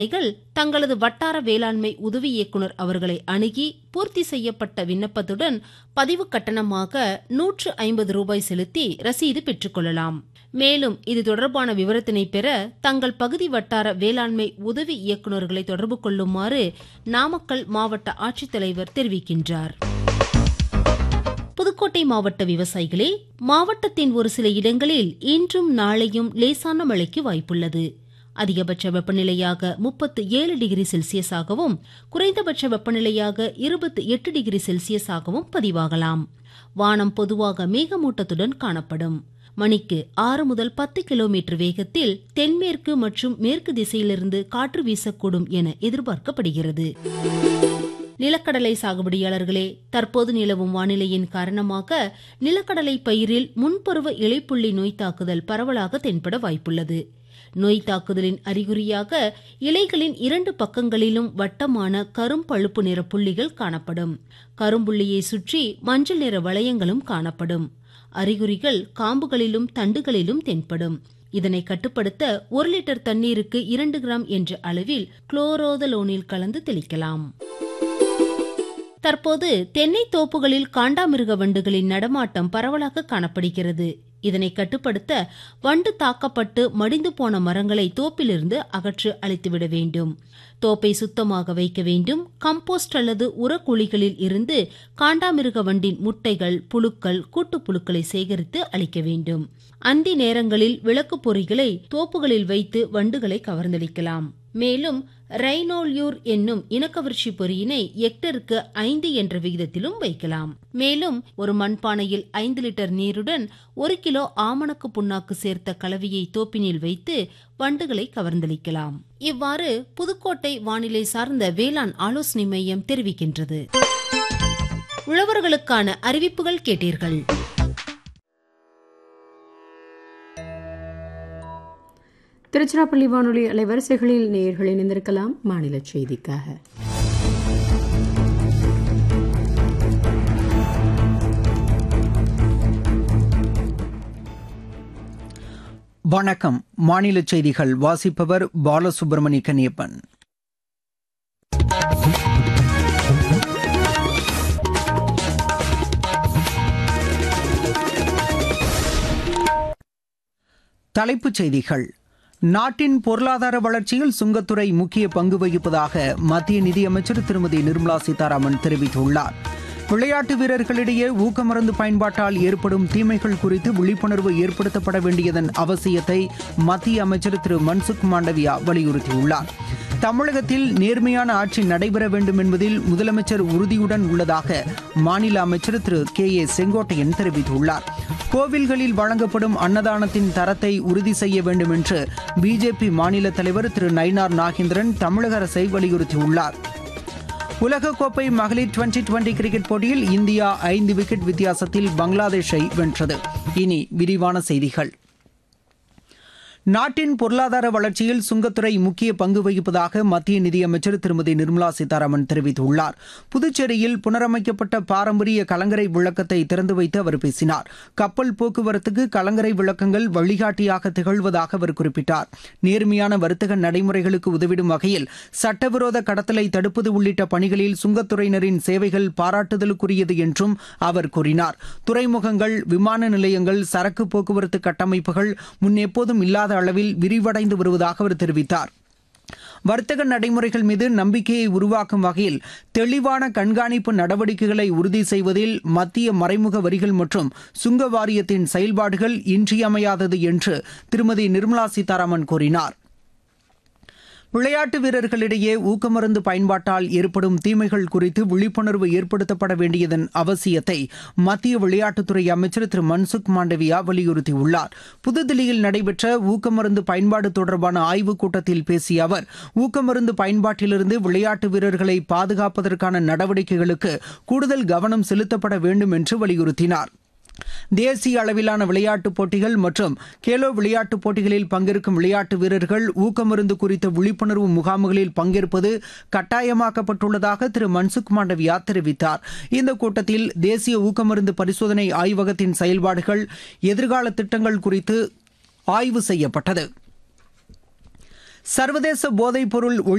விவசாயிகள் தங்களது வட்டார வேளாண்மை உதவி இயக்குனர் அவர்களை அணுகி பூர்த்தி செய்யப்பட்ட விண்ணப்பத்துடன் பதிவு கட்டணமாக நூற்று ஐம்பது ரூபாய் செலுத்தி ரசீது பெற்றுக்கொள்ளலாம் மேலும் இது தொடர்பான விவரத்தினை பெற தங்கள் பகுதி வட்டார வேளாண்மை உதவி இயக்குநர்களை தொடர்பு கொள்ளுமாறு நாமக்கல் மாவட்ட ஆட்சித்தலைவர் தெரிவிக்கின்றார் புதுக்கோட்டை மாவட்ட விவசாயிகளே மாவட்டத்தின் ஒரு சில இடங்களில் இன்றும் நாளையும் லேசான மழைக்கு வாய்ப்புள்ளது அதிகபட்ச வெப்பநிலையாக முப்பத்து ஏழு டிகிரி செல்சியஸாகவும் குறைந்தபட்ச வெப்பநிலையாக இருபத்தி எட்டு டிகிரி செல்சியஸாகவும் பதிவாகலாம் வானம் பொதுவாக மேகமூட்டத்துடன் காணப்படும் மணிக்கு ஆறு முதல் பத்து கிலோமீட்டர் வேகத்தில் தென்மேற்கு மற்றும் மேற்கு திசையிலிருந்து காற்று வீசக்கூடும் என எதிர்பார்க்கப்படுகிறது நிலக்கடலை சாகுபடியாளர்களே தற்போது நிலவும் வானிலையின் காரணமாக நிலக்கடலை பயிரில் முன்பருவ இலைப்புள்ளி நோய் தாக்குதல் பரவலாக தென்பட வாய்ப்புள்ளது நோய் தாக்குதலின் அறிகுறியாக இலைகளின் இரண்டு பக்கங்களிலும் வட்டமான கரும்பழுப்பு நிற புள்ளிகள் காணப்படும் கரும்புள்ளியை சுற்றி மஞ்சள் நிற வளையங்களும் காணப்படும் அறிகுறிகள் காம்புகளிலும் தண்டுகளிலும் தென்படும் இதனை கட்டுப்படுத்த ஒரு லிட்டர் தண்ணீருக்கு இரண்டு கிராம் என்ற அளவில் குளோரோதலோனில் கலந்து தெளிக்கலாம் தற்போது தென்னை தோப்புகளில் காண்டாமிருக வண்டுகளின் நடமாட்டம் பரவலாக காணப்படுகிறது இதனை கட்டுப்படுத்த வண்டு தாக்கப்பட்டு மடிந்து போன மரங்களை தோப்பிலிருந்து அகற்று அழித்துவிட வேண்டும் தோப்பை சுத்தமாக வைக்க வேண்டும் கம்போஸ்ட் அல்லது உரக்குழிகளில் இருந்து காண்டாமிருக வண்டின் முட்டைகள் புழுக்கள் கூட்டுப்புழுக்களை சேகரித்து அளிக்க வேண்டும் அந்தி நேரங்களில் விளக்கு பொறிகளை தோப்புகளில் வைத்து வண்டுகளை கவர்ந்தளிக்கலாம் மேலும் ரைனோல்யூர் என்னும் இனக்கவர்ச்சி பொறியினை ஹெக்டருக்கு ஐந்து என்ற விகிதத்திலும் வைக்கலாம் மேலும் ஒரு மண்பானையில் ஐந்து லிட்டர் நீருடன் ஒரு கிலோ ஆமணக்கு புண்ணாக்கு சேர்த்த கலவையை தோப்பினில் வைத்து வண்டுகளை கவர்ந்தளிக்கலாம் இவ்வாறு புதுக்கோட்டை வானிலை சார்ந்த வேளாண் ஆலோசனை மையம் தெரிவிக்கின்றது உழவர்களுக்கான அறிவிப்புகள் கேட்டீர்கள் திருச்சிராப்பள்ளி வானொலி அலைவரிசைகளில் நேயர்கள் இணைந்திருக்கலாம் மாநில செய்திக்காக வணக்கம் மாநில செய்திகள் வாசிப்பவர் பாலசுப்ரமணி கன்னியப்பன் தலைப்புச் செய்திகள் நாட்டின் பொருளாதார வளர்ச்சியில் சுங்கத்துறை முக்கிய பங்கு வகிப்பதாக மத்திய நிதியமைச்சர் திருமதி நிர்மலா சீதாராமன் தெரிவித்துள்ளார் விளையாட்டு வீரர்களிடையே ஊக்கமருந்து பயன்பாட்டால் ஏற்படும் தீமைகள் குறித்து விழிப்புணர்வு ஏற்படுத்தப்பட வேண்டியதன் அவசியத்தை மத்திய அமைச்சர் திரு மன்சுக் மாண்டவியா வலியுறுத்தியுள்ளார் தமிழகத்தில் நேர்மையான ஆட்சி நடைபெற வேண்டும் என்பதில் முதலமைச்சர் உறுதியுடன் உள்ளதாக மாநில அமைச்சர் திரு கே ஏ செங்கோட்டையன் தெரிவித்துள்ளார் கோவில்களில் வழங்கப்படும் அன்னதானத்தின் தரத்தை உறுதி செய்ய வேண்டும் என்று பிஜேபி மாநில தலைவர் திரு நயினார் நாகேந்திரன் தமிழக அரசை வலியுறுத்தியுள்ளார் உலகக்கோப்பை மகளிர் டுவெண்டி டுவெண்டி கிரிக்கெட் போட்டியில் இந்தியா ஐந்து விக்கெட் வித்தியாசத்தில் பங்களாதேஷை வென்றது இனி விரிவான செய்திகள் நாட்டின் பொருளாதார வளர்ச்சியில் சுங்கத்துறை முக்கிய பங்கு வகிப்பதாக மத்திய நிதியமைச்சர் திருமதி நிர்மலா சீதாராமன் தெரிவித்துள்ளார் புதுச்சேரியில் புனரமைக்கப்பட்ட பாரம்பரிய கலங்கரை விளக்கத்தை திறந்து வைத்து அவர் பேசினார் கப்பல் போக்குவரத்துக்கு கலங்கரை விளக்கங்கள் வழிகாட்டியாக திகழ்வதாக அவர் குறிப்பிட்டார் நேர்மையான வர்த்தக நடைமுறைகளுக்கு உதவிடும் வகையில் சட்டவிரோத கடத்தலை தடுப்பது உள்ளிட்ட பணிகளில் சுங்கத்துறையினரின் சேவைகள் பாராட்டுதலுக்குரியது என்றும் அவர் கூறினார் துறைமுகங்கள் விமான நிலையங்கள் சரக்கு போக்குவரத்து கட்டமைப்புகள் முன்னெப்போதும் இல்லாத இல்லாத அளவில் விரிவடைந்து வருவதாக அவர் தெரிவித்தார் வர்த்தக நடைமுறைகள் மீது நம்பிக்கையை உருவாக்கும் வகையில் தெளிவான கண்காணிப்பு நடவடிக்கைகளை உறுதி செய்வதில் மத்திய மறைமுக வரிகள் மற்றும் சுங்க வாரியத்தின் செயல்பாடுகள் இன்றியமையாதது என்று திருமதி நிர்மலா சீதாராமன் கூறினார் விளையாட்டு வீரர்களிடையே ஊக்கமருந்து பயன்பாட்டால் ஏற்படும் தீமைகள் குறித்து விழிப்புணர்வு ஏற்படுத்தப்பட வேண்டியதன் அவசியத்தை மத்திய விளையாட்டுத்துறை அமைச்சர் திரு மன்சுக் மாண்டவியா வலியுறுத்தியுள்ளார் புதுதில்லியில் நடைபெற்ற ஊக்கமருந்து பயன்பாடு தொடர்பான ஆய்வுக் கூட்டத்தில் பேசிய அவர் ஊக்கமருந்து பயன்பாட்டிலிருந்து விளையாட்டு வீரர்களை பாதுகாப்பதற்கான நடவடிக்கைகளுக்கு கூடுதல் கவனம் செலுத்தப்பட வேண்டும் என்று வலியுறுத்தினார் தேசிய அளவிலான விளையாட்டுப் போட்டிகள் மற்றும் கேலோ விளையாட்டுப் போட்டிகளில் பங்கேற்கும் விளையாட்டு வீரர்கள் ஊக்கமருந்து குறித்த விழிப்புணர்வு முகாம்களில் பங்கேற்பது கட்டாயமாக்கப்பட்டுள்ளதாக திரு மன்சுக் மாண்டவியா தெரிவித்தார் இந்த கூட்டத்தில் தேசிய ஊக்கமருந்து பரிசோதனை ஆய்வகத்தின் செயல்பாடுகள் எதிர்கால திட்டங்கள் குறித்து ஆய்வு செய்யப்பட்டது சர்வதேச போதைப்பொருள்